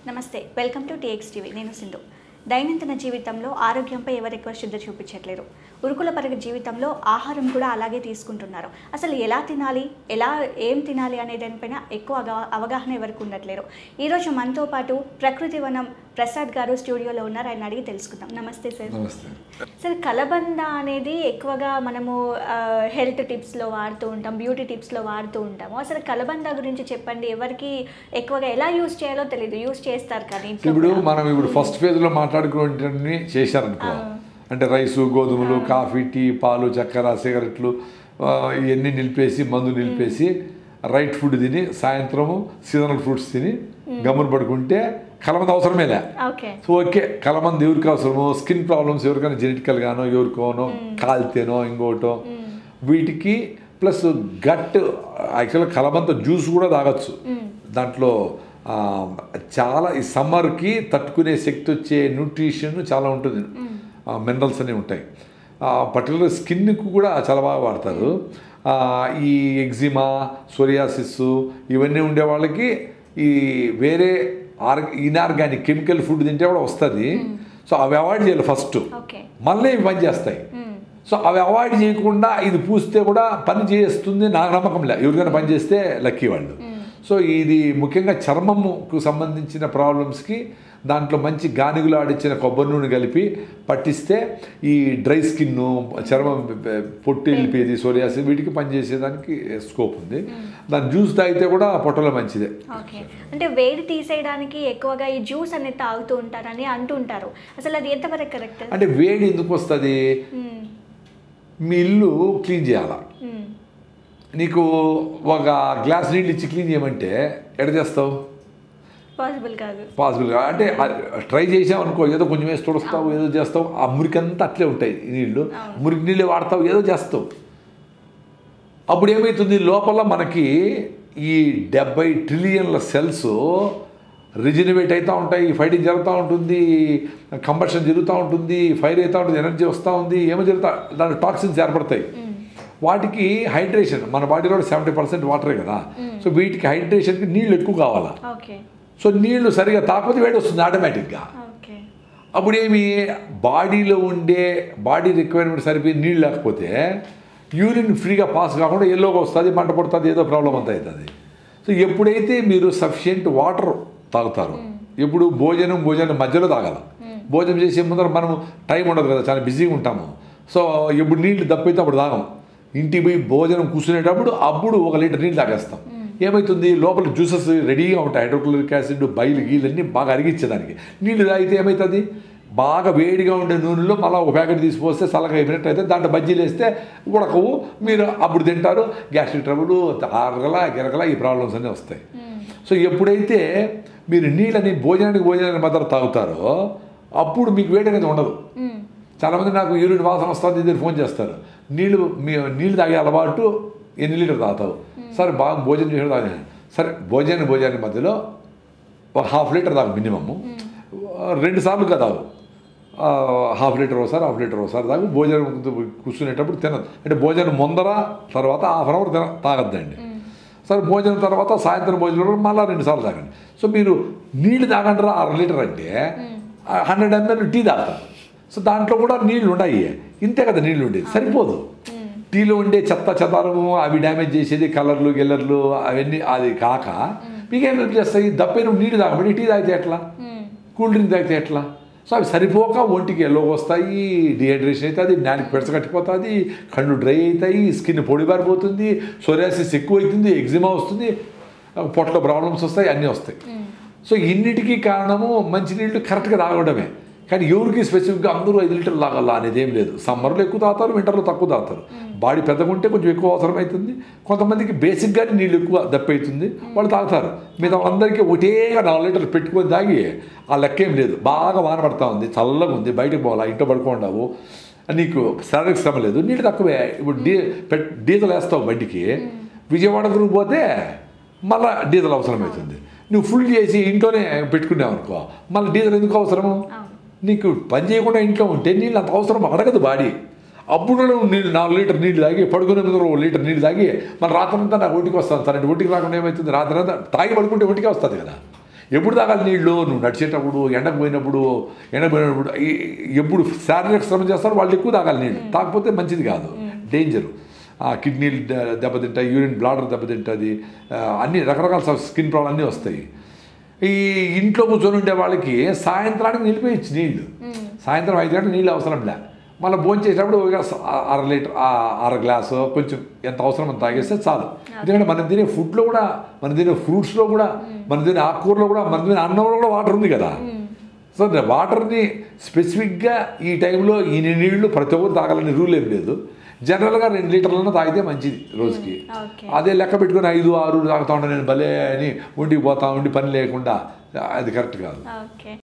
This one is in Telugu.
నమస్తే వెల్కమ్ టు టీఎక్స్ టీవీ నేను సింధు దైనందిన జీవితంలో ఆరోగ్యంపై ఎవరు ఎక్కువ శ్రద్ధ చూపించట్లేరు ఉరుకుల పరగ జీవితంలో ఆహారం కూడా అలాగే తీసుకుంటున్నారు అసలు ఎలా తినాలి ఎలా ఏం తినాలి అనే దానిపైన ఎక్కువ అవగా- అవగాహన ఎవరికి ఉండట్లేరు ఈరోజు మనతో పాటు ప్రకృతి వనం ప్రసాద్ గారు స్టూడియోలో ఉన్నారు ఆయన అడిగి తెలుసుకుందాం నమస్తే సార్ నమస్తే సార్ కలబంద అనేది ఎక్కువగా మనము ఆ, హెల్త్ టిప్స్లో వాడుతూ ఉంటాం బ్యూటీ టిప్స్లో వాడుతూ ఉంటాము అసలు కలబంద గురించి చెప్పండి ఎవరికి ఎక్కువగా ఎలా యూస్ చేయాలో తెలియదు యూస్ చేస్తారు కానీ ఇంట్లో ఇప్పుడు కూడా. మనం ఇప్పుడు ఫస్ట్ ఫేజ్లో మాట్లాడుకునేటన్ని చేశారనుకో అంటే రైసు గోధుమలు కాఫీ టీ పాలు చక్కెర సిగరెట్లు ఆ, ఇవన్నీ నిలిపేసి మందు నిలిపేసి రైట్ ఫుడ్ తిని సాయంత్రము సీజనల్ ఫ్రూట్స్ తిని గమ్మున పడుకుంటే కలమంది అవసరమేలే ఓకే సో ఓకే కలమంది ఎవరికి అవసరమో స్కిన్ ప్రాబ్లమ్స్ ఎవరికైనా జెనెటికల్ గానో ఎవరికోనో కాలితేనో ఇంకోటో వీటికి ప్లస్ గట్ యాక్చువల్గా కలబంద జ్యూస్ కూడా తాగొచ్చు దాంట్లో ఆ, చాలా ఈ సమ్మర్కి తట్టుకునే శక్తి వచ్చే న్యూట్రిషన్ చాలా ఉంటుంది మినరల్స్ అనేవి ఉంటాయి పర్టికులర్ స్కిన్కి కూడా చాలా బాగా వాడతారు ఆ, ఈ ఎగ్జిమా సోరియాసిస్ ఇవన్నీ ఉండే వాళ్ళకి ఈ వేరే ఆర్ ఇన్ఆర్గానిక్ కెమికల్ ఫుడ్ తింటే కూడా వస్తుంది సో అవి అవాయిడ్ చేయాలి ఫస్ట్ ఓకే మళ్ళీ ఇవి పని చేస్తాయి సో అవి అవాయిడ్ చేయకుండా ఇది పూస్తే కూడా పని చేస్తుంది నాకు నమ్మకం లే ఎవరికైనా పని చేస్తే లక్కీ వాళ్ళు సో ఇది ముఖ్యంగా చర్మముకు సంబంధించిన ప్రాబ్లమ్స్కి దాంట్లో మంచి గానుగులు ఆడిచ్చిన కొబ్బరి నూనె కలిపి పట్టిస్తే ఈ డ్రై స్కిన్ చర్మం పొట్టి వెళ్ళిపోయేది సోరియాసిస్ వీటికి పనిచేసేదానికి స్కోప్ ఉంది దాని జ్యూస్ తాగితే కూడా పొట్టలో మంచిదే ఓకే అంటే వేడి తీసేయడానికి ఎక్కువగా ఈ జ్యూస్ అనేది తాగుతూ ఉంటారని అంటుంటారు అసలు అది ఎంతవరకు కరెక్ట్ అంటే వేడి ఎందుకు వస్తుంది మీ ఇల్లు క్లీన్ చేయాలా నీకు ఒక గ్లాస్ నీళ్ళు ఇచ్చి క్లీన్ చేయమంటే ఎడ చేస్తావు పాసిబుల్ కాదు పాసిబుల్గా అంటే ట్రై చేసావు అనుకో ఏదో కొంచెం వేసి తుడుస్తావు ఏదో చేస్తావు ఆ మురికంతా అట్లే ఉంటాయి ఈ నీళ్ళు మురికి నీళ్ళు వాడతావు ఏదో చేస్తావు అప్పుడు ఏమవుతుంది లోపల మనకి ఈ డెబ్బై ట్రిలియన్ల సెల్స్ రిజినవేట్ అవుతూ ఉంటాయి ఫైటింగ్ జరుగుతూ ఉంటుంది కంబషన్ జరుగుతూ ఉంటుంది ఫైర్ అవుతూ ఉంటుంది ఎనర్జీ వస్తూ ఉంది ఏమో జరుగుతా దాంట్లో టాక్సిన్స్ ఏర్పడతాయి వాటికి హైడ్రేషన్ మన బాడీలో సెవెంటీ పర్సెంట్ వాటరే కదా సో వీటికి హైడ్రేషన్కి నీళ్ళు ఎక్కువ కావాలా ఓకే సో నీళ్లు సరిగా తాకపోతే వేడి వస్తుంది ఆటోమేటిక్గా ఓకే అప్పుడు ఏమి బాడీలో ఉండే బాడీ రిక్వైర్మెంట్ సరిపోయి నీళ్ళు లేకపోతే యూరిన్ ఫ్రీగా పాస్ కాకుండా ఎల్లోగా వస్తుంది మంట పడుతుంది ఏదో ప్రాబ్లం అంతా అవుతుంది సో ఎప్పుడైతే మీరు సఫిషియెంట్ వాటర్ తాగుతారు ఎప్పుడు భోజనం భోజనం మధ్యలో తాగాల భోజనం చేసే ముందర మనం టైం ఉండదు కదా చాలా బిజీగా ఉంటాము సో ఎప్పుడు నీళ్ళు దప్పైతే అప్పుడు తాగం ఇంటికి పోయి భోజనం కూర్చునేటప్పుడు అప్పుడు ఒక లీటర్ నీళ్ళు తాగేస్తాం ఏమవుతుంది లోపల జ్యూసెస్ రెడీగా ఉంటాయి హైడ్రోక్లోరిక్ యాసిడ్ బయలు గీలు అన్నీ బాగా అరిగించేదానికి నీళ్ళు తాగితే ఏమవుతుంది బాగా వేడిగా ఉండే నూనెలో మళ్ళీ ఒక ప్యాకెట్ తీసిపోస్తే చల్లగా అయిపోయినట్టు అయితే దాంట్లో బజ్జీలు వేస్తే ఉడకవు మీరు అప్పుడు తింటారు గ్యాస్ట్రిక్ ట్రబుల్ ఆరగల గిరగల ఈ ప్రాబ్లమ్స్ అన్నీ వస్తాయి సో ఎప్పుడైతే మీరు నీళ్ళని భోజనానికి భోజనానికి మాత్రం తాగుతారో అప్పుడు మీకు వేడి అనేది ఉండదు చాలామంది నాకు యూరిన్ వాసన వస్తుంది ఇద్దరు ఫోన్ చేస్తారు నీళ్ళు మీ నీళ్ళు తాగే అలవాటు ఎన్ని లీటర్ తాగుతావు సరే బాగా భోజనం చేసిన తాగాను సరే భోజనం భోజనానికి మధ్యలో ఒక హాఫ్ లీటర్ తాగు మినిమము రెండు సార్లు కదా తాగు ఆ, హాఫ్ లీటర్ ఒకసారి హాఫ్ లీటర్ ఒకసారి తాగు భోజనం కూర్చునేటప్పుడు తినదు అంటే భోజనం ముందర తర్వాత హాఫ్ అన్ అవర్ తిన తాగద్దండి సరే భోజనం తర్వాత సాయంత్రం భోజనం మళ్ళీ రెండు సార్లు తాగండి సో మీరు నీళ్ళు తాగంటారా అర లీటర్ అంటే హండ్రెడ్ ఎంఎల్ టీ తాగుతారు సో దాంట్లో కూడా నీళ్లు ఉన్నాయి ఇంతే కదా నీళ్లు ఉండేది సరిపోదు టీలో ఉండే చెత్త చెదారము అవి డ్యామేజ్ చేసేది కలర్లు గిల్లర్లు అవన్నీ అది కాక మీకేం హెల్ప్ చేస్తాయి దప్పైన నీళ్ళు తాగబడి టీ తాగితే ఎట్లా కూల్ డ్రింక్ తాగితే ఎట్లా సో అవి సరిపోక ఒంటికి ఎల్లోకి వస్తాయి డిహైడ్రేషన్ అవుతుంది నాలుగు పెడస కట్టిపోతుంది కళ్ళు డ్రై అవుతాయి స్కిన్ పొడిబారిపోతుంది సోరియాసిస్ ఎక్కువ అవుతుంది ఎగ్జిమా వస్తుంది పొట్టలో ప్రాబ్లమ్స్ వస్తాయి అన్నీ వస్తాయి సో ఇన్నిటికీ కారణము మంచినీళ్ళు కరెక్ట్గా తాగడమే కానీ ఎవరికి స్పెసిఫిక్గా అందరూ ఐదు లీటర్లు తాగాల అనేది ఏం లేదు సమ్మర్లో ఎక్కువ తాగుతారు వింటర్లో తక్కువ తాగుతారు బాడీ పెద్దగా ఉంటే కొంచెం ఎక్కువ అవసరం అవుతుంది కొంతమందికి బేసిక్గానే నీళ్ళు ఎక్కువ దప్పి అవుతుంది వాళ్ళు తాగుతారు మిగతా వాళ్ళందరికీ ఒకటేగా నాలుగు లీటర్లు పెట్టుకొని తాగి ఆ లెక్క ఏం లేదు బాగా వాన పడతా ఉంది చల్లగా ఉంది బయటకు పోవాలా ఇంట్లో పడుకోండావు నీకు శారీరక శ్రమ లేదు నీళ్ళు తక్కువే ఇప్పుడు డీ పెట్ డీజిల్ వేస్తావు బండికి విజయవాడ గురికి పోతే మళ్ళీ డీజిల్ అవసరం అవుతుంది నువ్వు ఫుల్ చేసి ఇంట్లోనే పెట్టుకున్నావు అనుకో మళ్ళీ డీజిల్ ఎందుకు అవసరము నీకు పని చేయకుండా ఇంట్లో ఉంటే నీళ్ళు అంత అవసరం అడగదు బాడీ అప్పుడు నువ్వు నీళ్ళు నాలుగు లీటర్ నీళ్ళు తాగి పడుకునే ముందు ఒక లీటర్ నీళ్ళు తాగి మన రాత్రంతా నాకు ఒంటికి వస్తుంది తన ఒంటికి రాకుండా ఏమవుతుంది రాత్రి అంతా తాగి పడుకుంటే ఒంటికి వస్తుంది కదా ఎప్పుడు తాగాలి నీళ్ళు నువ్వు నడిచేటప్పుడు ఎండకు పోయినప్పుడు ఎండకు పోయినప్పుడు ఈ- ఎప్పుడు శారీరక శ్రమ చేస్తారో వాళ్ళు ఎక్కువ తాగాలి నీళ్ళు తాకపోతే మంచిది కాదు డేంజరు ఆ కిడ్నీలు ద- దెబ్బతింటాయి యూరిన్ బ్లాడర్ దెబ్బతింటుంది ఆ, అన్ని రకరకాల స్కిన్ ప్రాబ్లం అన్నీ వస్తాయి ఈ ఇంట్లో కూర్చొని ఉండే వాళ్ళకి సాయంత్రానికి నిలిపేయచ్చు నీళ్ళు సాయంత్రం ఐదు గంటలకు నీళ్ళు అవసరం లే మళ్ళీ భోజనం చేసేటప్పుడు ఒక స- అర లీటర్ ఆ- అర గ్లాసు కొంచెం ఎంత అవసరం అంత తాగేస్తే చాలు ఎందుకంటే మనం తినే ఫుడ్లో కూడా మనం తినే ఫ్రూట్స్లో కూడా మనం తినే ఆకుకూరలో కూడా మనం తినే అన్నంలో కూడా వాటర్ ఉంది కదా సో ద వాటర్ని స్పెసిఫిక్గా ఈ టైంలో ఈ నీళ్ళు ప్రతి ఒక్కరు తాగాలని రూల్ ఏం లేదు జనరల్గా రెండు లీటర్లన్నా తాగితే మంచిది రోజుకి ఓకే అదే లెక్క పెట్టుకుని ఐదు ఆరు తాగుతా ఉంటాను నేను భలే అని ఒంటికి పోతా ఉండి పని లేకుండా అది కరెక్ట్ కాదు ఓకే